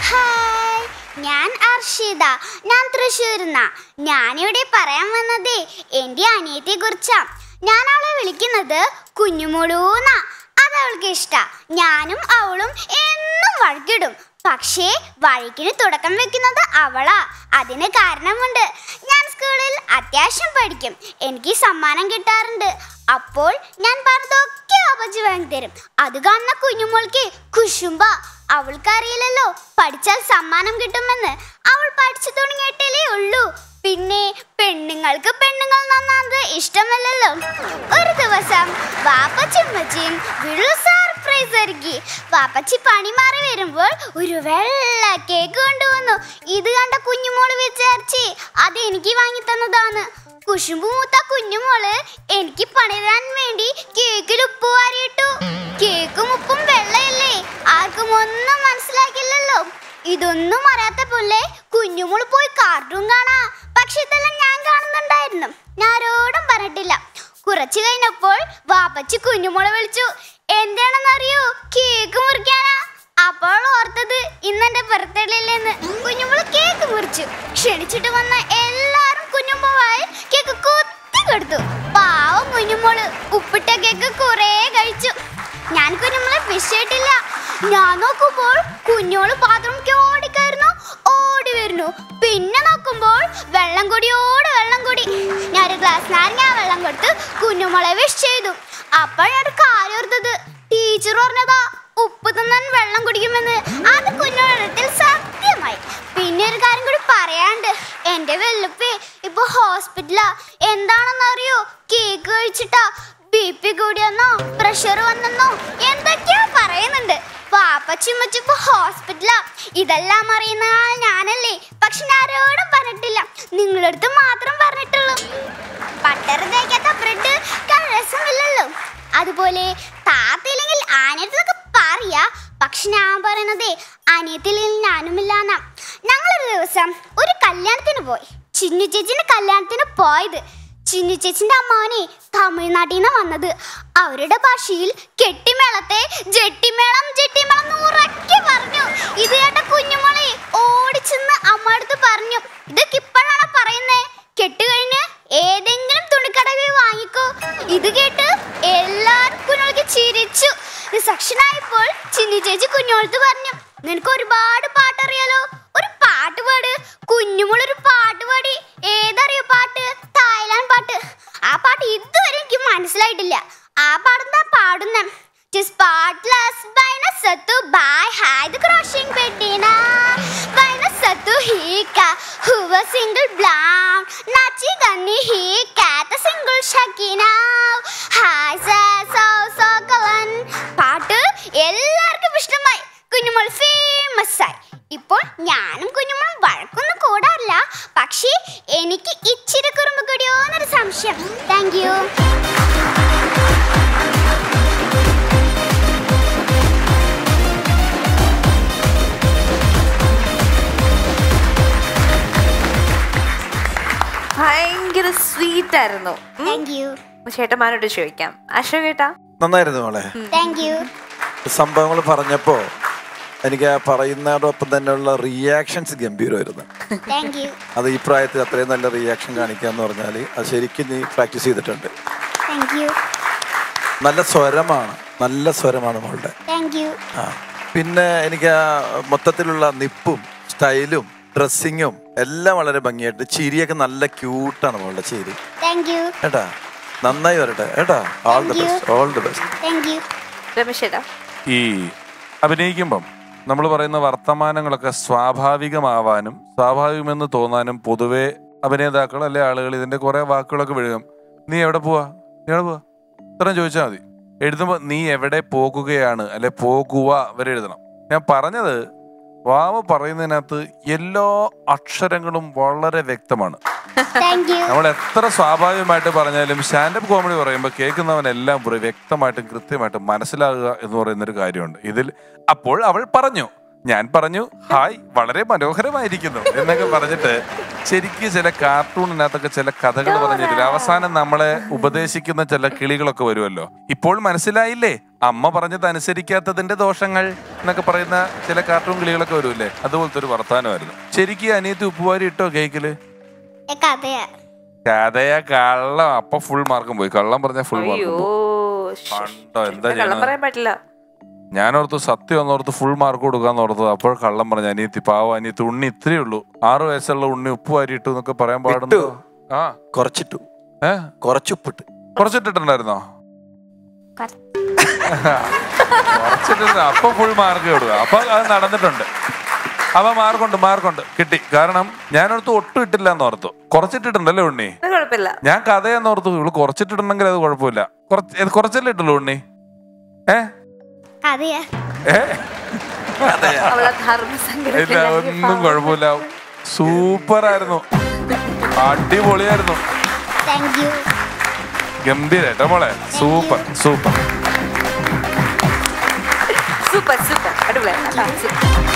Hi ഞാൻ അർഷിത ഞാൻ തൃശ്ശൂരിന്ന ഞാനിവിടെ പറയാൻ വന്നതേ എൻ്റെ അനിയത്തെ കുറിച്ചാ ഞാൻ അവളെ വിളിക്കുന്നത് കുഞ്ഞുമോളൂന്ന അത് അവൾക്ക് ഇഷ്ട ഞാനും അവളും എന്നും വഴക്കിടും പക്ഷേ വഴക്കിന് തുടക്കം വെക്കുന്നത് അവളാ അതിന് കാരണമുണ്ട് ഞാൻ സ്കൂളിൽ അത്യാവശ്യം പഠിക്കും എനിക്ക് സമ്മാനം കിട്ടാറുണ്ട് അപ്പോൾ ഞാൻ പറഞ്ഞതൊക്കെ അപ്പച്ചി വാങ്ങിത്തരും അത് കാണുന്ന കുഞ്ഞുമോൾക്ക് കുശുമ്പ അവൾക്കറിയില്ലല്ലോ പഠിച്ചാൽ സമ്മാനം കിട്ടുമെന്ന് അവൾ പഠിച്ചു തുടങ്ങിയിട്ടേ ഉള്ളൂ പിന്നെ പെണ്ണുങ്ങൾക്ക് പെണ്ണുങ്ങൾ നന്നാത് ഇഷ്ടമല്ലല്ലോ ഒരു ദിവസം വാപ്പച്ചുമ്മച്ചിയും വീട്ടിൽ സർപ്രൈസ് ഒരുക്കി വാപ്പച്ചി പണി മാറി വരുമ്പോൾ ഒരു വെള്ള കേക്ക് കൊണ്ടുവന്നു ഇത് കണ്ട കുഞ്ഞുമോള് വിചാരിച്ച് അത് എനിക്ക് വാങ്ങി തന്നതാണ് കുശുമ്പ് മൂത്ത കുഞ്ഞുമോള് എനിക്ക് പണി തരാൻ വേണ്ടി കേക്കിൽ ഉപ്പ് വാരിയിട്ടു കേക്കും ഉപ്പും വെള്ളയല്ലേ ആർക്കും ഒന്നും മനസ്സിലാക്കില്ലല്ലോ ഇതൊന്നും അറിയാത്ത പോലെ കുഞ്ഞുമോള് പോയി കാർട്ടൂൺ കാണാ പക്ഷെ ഇതെല്ലാം ഞാൻ കാണുന്നുണ്ടായിരുന്നു ഞാൻ ആരോടും പറഞ്ഞിട്ടില്ല കുറച്ചു കഴിഞ്ഞപ്പോൾ വാപ്പച്ചി കുഞ്ഞുമോളെ വിളിച്ചു എന്താണെന്നറിയോ കേക്ക് മുറിക്കാനാ അപ്പോൾ ഓർത്തത് ഇന്നെന്റെ ബർത്ത്ഡേ അല്ലേന്ന് കുഞ്ഞുമോള് കേക്ക് മുറിച്ചു ക്ഷണിച്ചിട്ട് വന്ന എല്ലാരും കുഞ്ഞുമ്മവായി കേക്ക് കുത്തി കൊടുത്തു പാവം കുഞ്ഞുമോള് ഉപ്പിട്ട കേക്ക് കുറേ കഴിച്ചു ഞാൻ കുഞ്ഞുമോളെ വിഷയിട്ടില്ല ഞാൻ നോക്കുമ്പോൾ കുഞ്ഞോള് ബാത്റൂമിലേക്ക് ഓടിക്കയറുന്നു ഓടി വരുന്നു പിന്നെ നോക്കുമ്പോൾ വെള്ളം കൂടിയോട് വെള്ളം കൂടി ഞാൻ ഒരു ഗ്ലാസ് നാരങ്ങ വെള്ളം കൊടുത്ത് കുഞ്ഞുമോളെ വിഷ് ചെയ്തു അപ്പോഴാണ് കാര്യം ഓർത്തത് ടീച്ചർ പറഞ്ഞതാ ഉപ്പ് തിന്നാൻ വെള്ളം കുടിക്കുമെന്ന് അത് കുഞ്ഞോളത്തിൽ സത്യമായി പിന്നെ ഒരു കാര്യം കൂടി പറയാണ്ട് എന്റെ വെല്ലുപ്പേ ഇപ്പൊ ഹോസ്പിറ്റലാ എന്താണെന്നറിയോ കേക്ക് കഴിച്ചിട്ടാ ബി പി കൂടിയെന്നോ പ്രഷർ വന്നെന്നോ എന്തൊക്കെയോ പറയുന്നുണ്ട് പാപ്പച്ചിമ്മച്ചി ഇപ്പൊ ഹോസ്പിറ്റലാ ഇതെല്ലാം അറിയുന്ന ആൾ ഞാനല്ലേ പക്ഷെ ഞാൻ ആരോടും പറഞ്ഞിട്ടില്ല നിങ്ങളുടെ അടുത്ത് മാത്രം പറഞ്ഞിട്ടുള്ളൂ ബട്ടർ തേക്കാത്ത ബ്രെഡ് രസമില്ലല്ലോ അതുപോലെ താത്തയില്ലെങ്കിൽ ആനയത്തിലൊക്കെ പറയാ പക്ഷെ ഞാൻ പറയണതേ അനിയത്തില്ലെങ്കിൽ ഞാനുമില്ലാന്ന ഞങ്ങളൊരു ദിവസം ഒരു കല്യാണത്തിന് പോയി ചിന്നു ചേച്ചിന്റെ കല്യാണത്തിന് പോയത് ചിന്നു ചേച്ചിന്റെ അമ്മാവനെ തമിഴ്നാട്ടിൽ നിന്ന് വന്നത് അവരുടെ ഭാഷയിൽ കെട്ടിമേളത്തെ ജെട്ടിമേളം ജെട്ടിമേളം എന്ന് ഉറക്കെ പറഞ്ഞു ഇത് കേട്ട കുഞ്ഞുമോളെ ഓടിച്ചെന്ന് അമ്മ അടുത്ത് പറഞ്ഞു ഇതൊക്കെ ഇപ്പോഴാണ് പറയുന്നേ കെട്ടുകഴിഞ്ഞ് ഏതെങ്കിലും തുണിക്കടവിൽ വാങ്ങിക്കോ ഇത് കേട്ട് എല്ലാരും കുഞ്ഞോൾക്ക് ചിരിച്ചു സെക്ഷനായപ്പോൾ ചിന്നി ചേച്ചി കുഞ്ഞോളത്ത് പറഞ്ഞു നിനക്ക് ഒരുപാട് പാട്ടറിയാലോ ഒരു പാട്ട് പാട് കുഞ്ഞുമോൾ ഒരു പാട്ട് പാടി ഏതറിയോ പാട്ട് തായ്ലാൻഡ് പാട്ട് ആ പാട്ട് ഇതുവരെ എനിക്ക് മനസ്സിലായിട്ടില്ല ആ പാടുന്ന പാടുന്ന Spotless by na satu by hide the crushing bedina by na satu hika who was single blonde nachi ganni he cat a single shakina hi so so so kalan പാട്ട് എല്ലാവർക്കും ഇഷ്ടമായി കുഞ്ഞുമോൾ ഫേമസ് ആയി ഇപ്പോൾ ഞാനും കുഞ്ഞുമോളും വഴക്കൊന്നും കൂടാറില്ല പക്ഷേ എനിക്ക് ഇച്ചിരി കുറുമ്പ് കൂടിയോന്നൊരു സംശയം താങ്ക് യു ഭയങ്കര സ്വീറ്റ് ആയിരുന്നു ഉം. താങ്ക് യു ചേട്ടന്മാരോട് ചോദിക്കാം അശോക് ഏട്ടാ നന്നായിരുന്നു മോളെ താങ്ക് യു സംഭവങ്ങൾ പറഞ്ഞപ്പോ എനിക്ക് ആ പറയുന്നതോടൊപ്പം തന്നെയുള്ള റിയാക്ഷൻസ് ഗംഭീരമായിരുന്നു താങ്ക് യു അത് ഈ പ്രായത്തിൽ അത്രയും നല്ല റിയാക്ഷൻ കാണിക്കുക എന്ന് പറഞ്ഞാൽ അത് ശരിക്കും നീ പ്രാക്ടീസ് ചെയ്തിട്ടുണ്ട് താങ്ക് യു നല്ല സ്വരമാണ് നല്ല സ്വരമാണ് മോളുടെ താങ്ക് യു ആ പിന്നെ എനിക്ക് ആ മൊത്തത്തിലുള്ള നിപ്പും സ്റ്റൈലും ഡ്രസ്സിങ്ങും എല്ലാം വളരെ ഭംഗിയായിട്ട് ചിരിയൊക്കെ നല്ല ക്യൂട്ടാണ് മോളുടെ ചിരി താങ്ക് യു ഏട്ടാ നന്നായി വരട്ടെ ഏട്ടാ all the Thank you. Best all the best thank you Ramesh ഏട്ടാ ഈ അഭിനയിക്കുമ്പം നമ്മൾ പറയുന്ന വർത്തമാനങ്ങളൊക്കെ സ്വാഭാവികമാവാനും സ്വാഭാവികമെന്ന് തോന്നാനും പൊതുവെ അഭിനേതാക്കൾ അല്ലെ ആളുകൾ ഇതിന്റെ കുറെ വാക്കുകളൊക്കെ വിഴുകും നീ എവിടെ പോവാ നീ എവിടെ പോവാ ഇത്രയും ചോദിച്ചാൽ മതി എഴുതുമ്പോൾ നീ എവിടെ പോകുകയാണ് അല്ലെ പോകുക വരെ എഴുതണം ഞാൻ പറഞ്ഞത് വാമ പറയുന്നതിനകത്ത് എല്ലാ അക്ഷരങ്ങളും വളരെ വ്യക്തമാണ് താങ്ക് യു നമ്മൾ എത്ര സ്വാഭാവികമായിട്ട് പറഞ്ഞാലും സ്റ്റാൻഡപ്പ് കോമഡി പറയുമ്പോൾ കേൾക്കുന്നവനെല്ലാം പറയും വ്യക്തമായിട്ടും കൃത്യമായിട്ടും മനസ്സിലാകുക എന്ന് പറയുന്ന ഒരു കാര്യമുണ്ട് ഇതിൽ അപ്പോൾ അവൾ പറഞ്ഞു ഞാൻ പറഞ്ഞു ഹായ് വളരെ മനോഹരമായിരിക്കുന്നു എന്നൊക്കെ പറഞ്ഞിട്ട് ശരിക്കും ചില കാർട്ടൂണിനകത്തൊക്കെ ചില കഥകൾ പറഞ്ഞിട്ടില്ല അവസാനം നമ്മളെ ഉപദേശിക്കുന്ന ചില കിളികളൊക്കെ വരുമല്ലോ ഇപ്പോൾ മനസ്സിലായില്ലേ അമ്മ പറഞ്ഞത് അനുസരിക്കാത്തതിന്റെ ദോഷങ്ങൾ എന്നൊക്കെ പറയുന്ന ചില കാർട്ടൂൺ കിളികളൊക്കെ വരുമല്ലേ അതുപോലത്തെ ഒരു വർത്താനമായിരുന്നു ശരിക്കും അനിയത്തി ഉപ്പുവാരി ഇട്ടോ കേക്കില് ഏ, കഥയാ കഥയാ കള്ളം അപ്പൊ ഫുൾ മാർക്കും പോയി കള്ളം പറഞ്ഞ ഫുൾ അയ്യോ മാർക്കും ശ്ശ്. കണ്ടോ എന്താ കള്ളം ചെയ്യണത് പറയാൻ പറ്റില്ല ഞാനോർത്ത് സത്യം ഒന്നോർത്ത് ഫുൾ മാർക്ക് കൊടുക്കാന്ന് ഓർത്തത് അപ്പോൾ കള്ളം പറഞ്ഞ അനിയത്തി പാവ അനിയത്തി ഉണ്ണി ഇത്രയേ ഉള്ളൂ ആറു വയസ്സുള്ള ഉണ്ണി ഉപ്പ് വാരിയിട്ടു എന്നൊക്കെ പറയാൻ പാടുണ്ടോ ഇട്ടു. ആ കുറച്ചിട്ടു ഏ കുറച്ചുപ്പിട്ട് കുറച്ചിട്ടിട്ടുണ്ടായിരുന്നോ കുറച്ച്. കുറച്ചിട്ടുണ്ട് അപ്പൊ ഫുൾ മാർക്ക് കൊടുക്കുക അപ്പൊ അത് നടന്നിട്ടുണ്ട് അപ്പൊ മാർക്കുണ്ട് മാർക്കുണ്ട് കിട്ടി കാരണം ഞാനോർത്ത് ഒട്ടും ഇട്ടില്ല എന്ന് ഓർത്തു കുറച്ചിട്ടിട്ടുണ്ടല്ലേ ഉണ്ണി അത് കുഴപ്പമില്ല ഞാൻ കഥയെന്ന് ഓർത്തു ഇവള് കുറച്ചിട്ടിട്ടുണ്ടെങ്കിൽ അത് കുഴപ്പമില്ല കുറച്ച് ഇത് കുറച്ചല്ലേ ഇട്ടുള്ളൂ ഉണ്ണി ഏ കഥയാ ഏ അവളെ ഇല്ല ധർമ്മസങ്കടത്തിലാക്കി ഒന്നും കുഴപ്പമില്ല സൂപ്പർ ആയിരുന്നു അടിപൊളിയായിരുന്നു താങ്ക് യു ഗംഭീരട്ടോ മോളെ സൂപ്പർ സൂപ്പർ സൂപ്പർ സൂപ്പർ അടിപൊളി